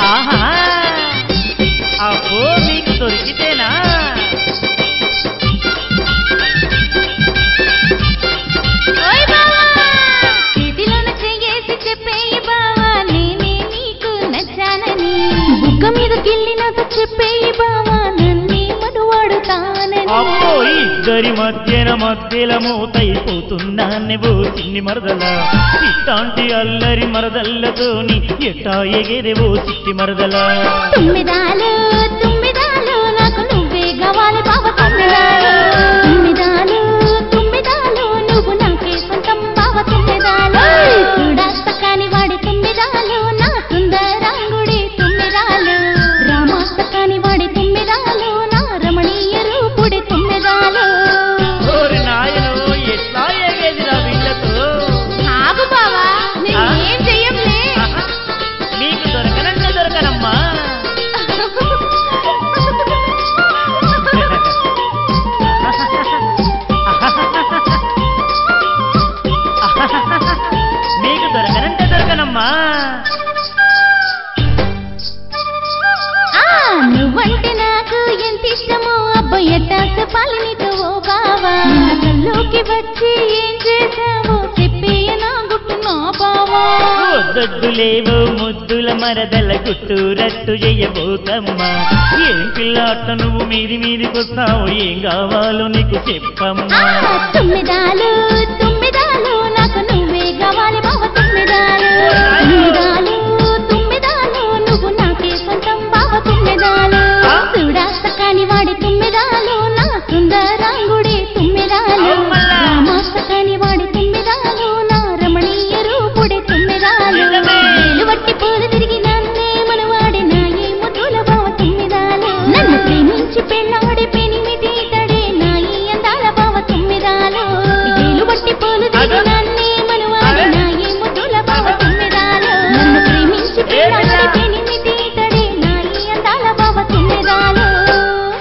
ఆహా అబ్బో మీకు దొరికితేనా ఓయ్ బావా చేతిలోన చెయ్యేసి చెప్పేయి బావా నేనే నీకు నచ్చానని బుగ్గ మీద గిల్లినాక చెప్పేయి బావా నన్నే మనువాడుతానని అబ్బో ఇద్దరి మధ్యన మధ్యల మూతైపోతున్నా నువ్వు చిన్ని మరదల ఇట్లాంటి అల్లరి మరదల్లతోని ఎట్టా ఎగేదేవో చిట్టి మరదల తుమ్మిదాలు తుమ్మిదాలు నాకు నువ్వే కావాలి బావ తుమ్మిదాలు తుమ్మిదాలు తుమ్మిదాలు నువ్వు నాకే సొంతం బావ తుమ్మిదాలు చూడాస్త కాని వాడి తుమ్మిదాలు నా సుందరాంగుడి తుమ్మిదాలు రామాస్త కాని వాడి తుమ్మిదాలు నా రమణీయ రూపుడి తుమ్మిదాలు ఓరి నాయనో ఎట్లా ఎగేదిరా వీళ్ళతో ఆగు బావా నేను ఏం చెయ్యంలే ఆహా, మీకు దొరకనంటే దొరకనమ్మా మీకు దొరకనంటే దొరకనమ్మా ఆ నువ్వంటే నాకు ఎంత ఇష్టమో అబ్బాయి చెప్పాలి నీతో ఓ బావా కల్లోకి వచ్చి ఏం చేసావో చెప్పేయ నా గుట్టు నా బావా వద్దొద్దు లేవు ముద్దుల మరదల గుట్టు రట్టు చెయ్యబోకమ్మా ఏం పిల్లాట నువ్వు మీది మీదికొస్తావు ఏం కావాలో నీకు ఆ, చెప్పమ్మా తుమ్మిదాలు తుమ్మిదాలు నాకు నువ్వే కావాలి బావ తుమ్మిదాలు తుమ్మిదాలు